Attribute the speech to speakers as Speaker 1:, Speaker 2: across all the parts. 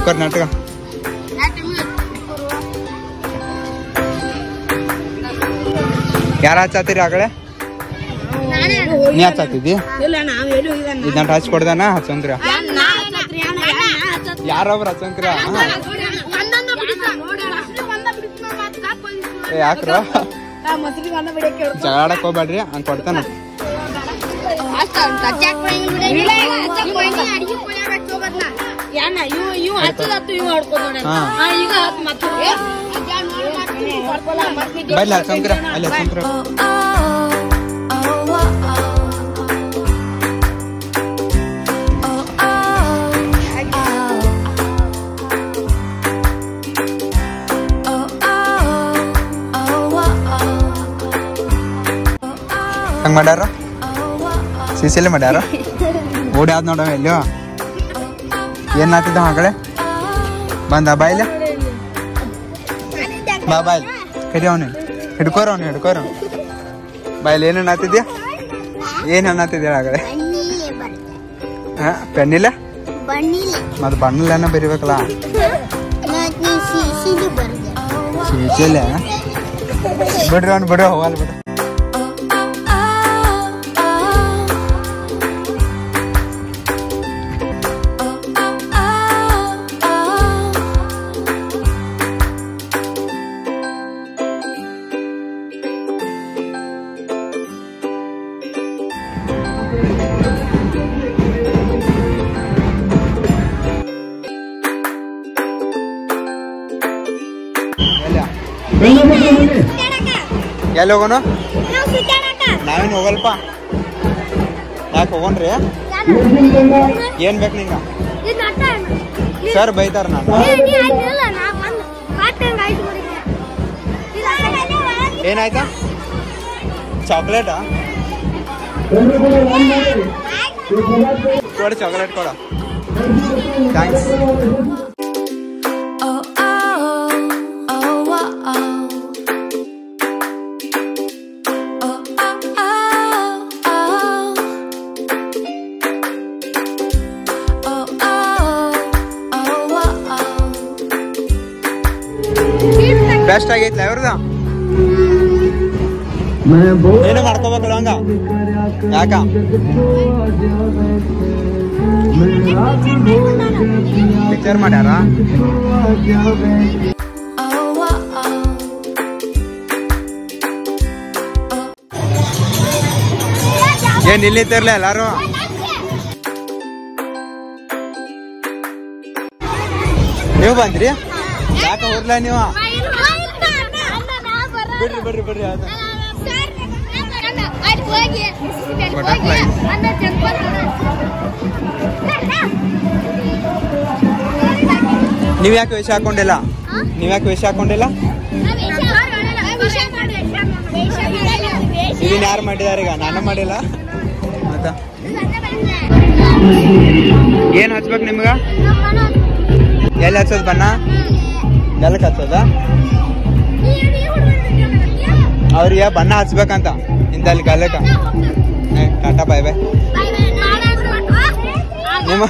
Speaker 1: Cooker ನಾಟಕ ಯಾರ ಹಚ್ಚಾತೀರಿ ಆಗಳೆ ನೀ ಹಚ್ಚಾತಿದ್ದಿ
Speaker 2: ಇಲ್ಲ ನಾವ್ ಎಲ್ಲಿ ಹೋಗಿದಾನ
Speaker 1: ಇದನ್ನ ಹಚ್ ಕೊಡ್ದಾನ ಹಚ್ಚಂಕ್ರ ಯಾರೊಬ್ರು ಹಚ್ಚಂಕ್ರ ಏ ಯಾಕ್ರ
Speaker 2: ಮಸಲಿ ಬಂದ ಬಿಡಕ್ಕೆ
Speaker 1: ಜಗಾಡಕ್ ಹೋಗ್ಬೇಡ್ರಿ ಹಂಗ್ ಕೊಡ್ತಾನ
Speaker 2: ಯಾನ ಇವ್ ಇವ್ ಹಚ್ಚದ ಹತ್ತು ಇವ್ ಹೊಡ್ಕೊಂಡ್
Speaker 1: ಹಾ.
Speaker 2: ಈಗ ಹತ್ ಮತ್ತೆ
Speaker 1: ಬರ್ಲಿ ಹಚ್ಚಂಕ್ರ ಅಲ್ಲಿ ಹಚ್ಚಂಕ್ರ ಹಂಗ್ ಮಾಡ್ಯಾರ ಸಿಸಿಲಿ ಮಾಡ್ಯಾರ ಓಡಿ ಆದ್ ನೋಡವ ಎಲ್ಲಿಯೋ ಏನ್ ಆತಿದ್ದ ಮಗಳೇ ಬಂದ ಬಾಯ್ಲೆ ಬಾ ಬಾಯ್ ಕರಿ ಅವನು ಹಿಡ್ಕೋರ ಅವ್ನು ಹಿಡ್ಕೋರ ಬಾಯ್ಲಿ ಏನೇನ್ ಆತಿದ್ಯಾ ಏನ್ ಅನ್ನತ್ತಿದ್ಯಾ ಆಗಡೆ ಹಾ ಪೆನ್ನಿಲ್ಲ
Speaker 3: ಬಣ್ಣಿಲ್ಲ
Speaker 1: ಮತ್ ಬಣ್ಣಲೇನ ಬರಿಬೇಕಲ್ಲ
Speaker 3: ನಾನು ಸಿಸಿಲಿ ಬರ್ದೆ
Speaker 1: ಚೀಚಿಲ್ಲ ಬಿಡ್ರಿ ಅವ್ನು ಬಿಡ್ರಿ ಹೋಗಲ್ ಬಿಡ್ರಿ ಎಲ್ಲಿ ಹೋಗೋಣ ನಾವೇನು ಹೋಗಲ್ಪ ಯಾಕೆ ಹೋಗೋಣ್ರಿ ಏನ್ ಬೇಕು ನಿಂಗ ಸರ್ ಬೈತಾರ ನಾನು ಏನಾಯ್ತಾ ಚಾಕ್ಲೇಟಾ ಕೊಡು ಚಾಕ್ಲೇಟ್ ಕೊಡ ಥ್ಯಾಂಕ್ಸ್ ಬೆಸ್ಟ್ ಆಗೈತ್ಲ ಇವ್ರದ ಏನು ಮಾಡ್ಕೋಬೇಕಲ್ಲ ಹಂಗ ಯಾಕ ಪಿಕ್ಚರ್ ಮಾಡ್ಯಾರ ಏನ್ ಇಲ್ಲಿತ್ತಿರ್ಲ ಎಲ್ಲಾರು ನೀವು ಬಂದ್ರಿ ಯಾಕ ಹೋಗ್ಲ ನೀವು ಬಿಡ್ರಿ ಬಿಡ್ರಿ ಬಿಡ್ರಿ ಅದು ನೀವ್ ಯಾಕೆ ವೇಷ ಹಾಕೊಂಡಿಲ್ಲ ನೀವ್ ಯಾಕೆ ವೇಷ ಹಾಕೊಂಡಿಲ್ಲ ಇದನ್ನ ಯಾರು ಮಾಡಿದಾರ ಈಗ ನಾನು ಮಾಡಿಲ್ಲ ಮತ್ತ ಏನ್ ಹಚ್ಬೇಕು ನಿಮ್ಗ ಎಲ್ಲಿ ಹಚ್ಚೋದ್ ಬಣ್ಣ ಎಲ್ಕ್ ಹಚ್ಚೋದ ಅವ್ರಿಗೆ ಬಣ್ಣ ಹಚ್ಬೇಕಂತ ಇಂದಲ್ಲಿ ಗಲ್ಲಕ ಟಾಟಾ ಬಾಯ್ ಬಾಯ್ ನಿಮ್ಮ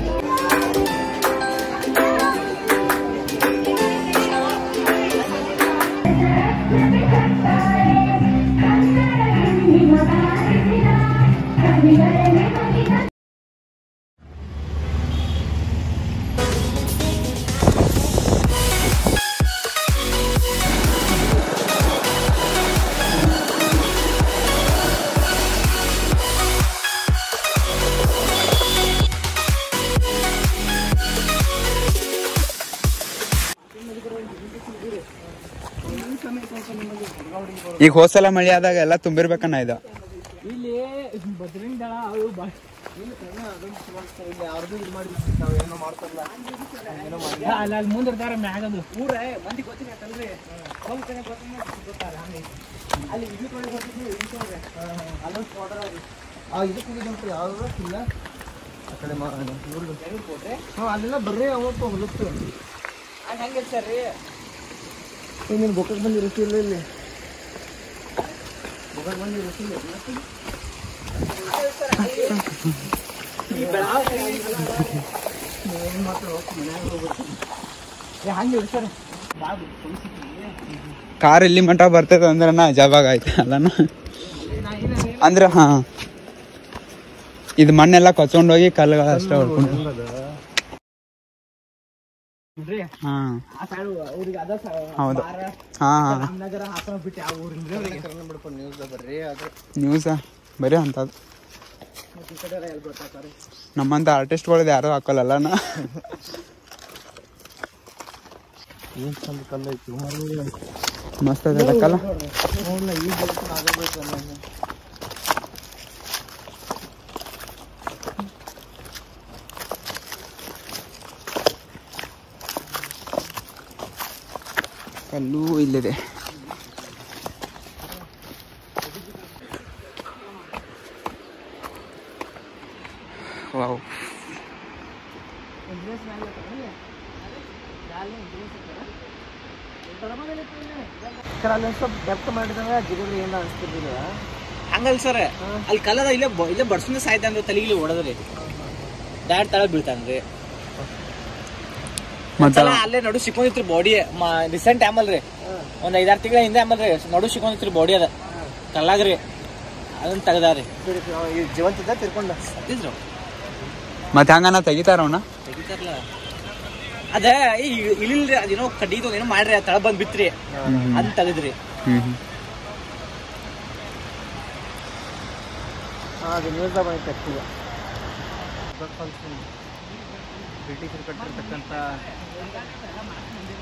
Speaker 1: ಈಗ ಹೋಸಲ ಮಳಿ ಆದಾಗ ಎಲ್ಲ ತುಂಬಿರ್ಬೇಕನ್ನ ಇದು
Speaker 4: ಇಲ್ಲಿ ಬದ್ರಿಂದ ಅವು ಬಾ ಅಲ್ಲಿ ಅಲ್ಲಿ ಮುಂದಿರ್ತಾರ ಮ್ಯಾಗದು ಊರ ಮಂದಿ ಗೊತ್ತಿಲ್ಲ ಒಂದ್ ಕಡೆ ಗೊತ್ತಾರ ಅಲ್ಲಿ ಇದು ಕಡೆ ಗೊತ್ತಿಲ್ಲ ಅಲ್ಲೊಂದು ಸ್ಪಾಟ್ ಆ ಇದಕ್ಕೆ ಹೋಗಿದ್ದಂತ ಯಾವ್ದು ಇಲ್ಲ ಆ ಕಡೆ ಹಾಂ ಅಲ್ಲೆಲ್ಲ ಬರ್ರಿ ಅವತ್ತು ಹೊಲತ್ತು ಅಲ್ಲಿ ಹೆಂಗೆ ಸರ್ ರೀ ನೀನು ಬೊಕ್ಕಕ್ಕೆ ಬಂದು ಇರಿಸಿಲ್ಲ ಇಲ್ಲಿ ಬೊಕ್ಕಕ್ಕೆ ಬಂದು ಇರಿಸಿಲ್ಲ ಏನ್ ಮಾಡ್ತಾರೆ ಮನ್ಯಾಗ ಹೋಗ್ಬಿಡ್ತೀನಿ ಏ ಹಂಗೆ ಸರ್ ಬಾಬು
Speaker 1: ಕಾರ್ ಇಲ್ಲಿ ಮಠ ಬರ್ತೈತೆ ಅಂದ್ರೆ ನಾ ಜವಾಗ್ ಆಯ್ತು ಅಲ್ಲನ ಅಂದ್ರೆ ಹಾ ಇದು ಮಣ್ಣೆಲ್ಲ ಕೊಚ್ಕೊಂಡೋಗಿ ಕಲ್ಲುಗಳು ಅಷ್ಟೇ ಹೊಡ್ಕೊಂಡು ಹಾ
Speaker 4: ಆ ಸೈಡ್ ಅವ್ರಿಗೆ ಅದ
Speaker 1: ಹೌದು. ಹಾ ಹಾ
Speaker 4: ರಾಮನಗರ ಹಾಸನ ಬಿಟ್ಟು ಯಾವ ಊರಿಂದ ಅವ್ರಿಗೆ ನ್ಯೂಸ್ ಬರ್ರಿ ಅದು
Speaker 1: ನ್ಯೂಸ ಬರೀ ಅಂತದ್ದು
Speaker 4: ಈ ಕಡೆ ಎಲ್ಲಿ ಗೊತ್ತಾಗ್ತಾರೆ
Speaker 1: ನಮ್ಮಂತ ಆರ್ಟಿಸ್ಟ್ಗಳದ್ದು ಯಾರು ಹಾಕಲ್ಲಲ್ಲ
Speaker 4: ಏನ್ ಚಂದ ಕಲ್ಲು ಐತಿ
Speaker 1: ಮಸ್ತ್ ಅದಕ್ಕಲ್ಲ
Speaker 4: ನೋಡ್ಲ ಈಗ ಆಗಬೇಕು
Speaker 1: ಕಲ್ಲು ಇಲ್ಲಿದೆ ವಾವ್
Speaker 4: ಸರ್ ಅಲ್ಲಿ ಸ್ವಲ್ಪ ಡೆಪ್ತ್ ಮಾಡಿದಾಗ ಜಿಗಲ್ಲಿ ಏನು ಅನಿಸ್ತಿರ್ಲಿಲ್ಲ ಹಂಗಲ್ಲ ಸರ್ ಅಲ್ಲಿ ಕಲ್ಲದ ಇಲ್ಲೇ ಬ- ಇಲ್ಲೇ ಬಡ್ಸನೆ ಸಾಯ್ತಾನ್ರಿ ತಲೆಗಿಲಿ ಹೊಡೆದ್ರಿ ಡೈರೆಕ್ಟ್ ತಳ ಬೀಳ್ತಾನ್ರಿ
Speaker 1: ಮತ್ತ
Speaker 4: ಸಲ ಅಲ್ಲೇ ನಡು ಸಿಕ್ಕೊಂಡಿತ್ರಿ ಬಾಡಿ ರೀಸೆಂಟ್ ಟೈಮ್ ಅಲ್ರಿ ಒಂದ್ ಐದಾರು ತಿಂಗಳ ಹಿಂದೆ ಆಮಲ್ರಿ ನಡು ಸಿಕ್ಕೊಂಡಿತ್ರಿ ಬಾಡಿ ಅದ ಕಲ್ಲಾಗ್ರಿ ಅದನ್ನ ತೆಗ್ದಾರಿ ಜೀವಂತಿದ್ದ ತಿರ್ಕೊಂಡ ಸತ್ತಿದ್ರು
Speaker 1: ಮತ್ತೆ ಹಂಗನ ತೆಗಿತಾರ ಅವನ
Speaker 4: ತೆಗಿತಾರಲ್ಲ ಅದ ಈ ಇಳಿಲ್ರಿ ಅದೇನೋ ಕಡ್ಡಿದು ಏನೋ ಮಾಡ್ರಿ ತಳ ಬಂದ್ ಬಿತ್ರಿ ಅದನ್ನ ತೆಗದ್ರಿ
Speaker 1: ಹ್ಮ್
Speaker 4: ಅದು ನ್ಯೂಸ್ ಬಂದಿತ್ತು ಅಷ್ಟೀಗ ಬ್ರಿಟಿಷರು ಕಟ್ಟಿರ್ತಕ್ಕಂಥ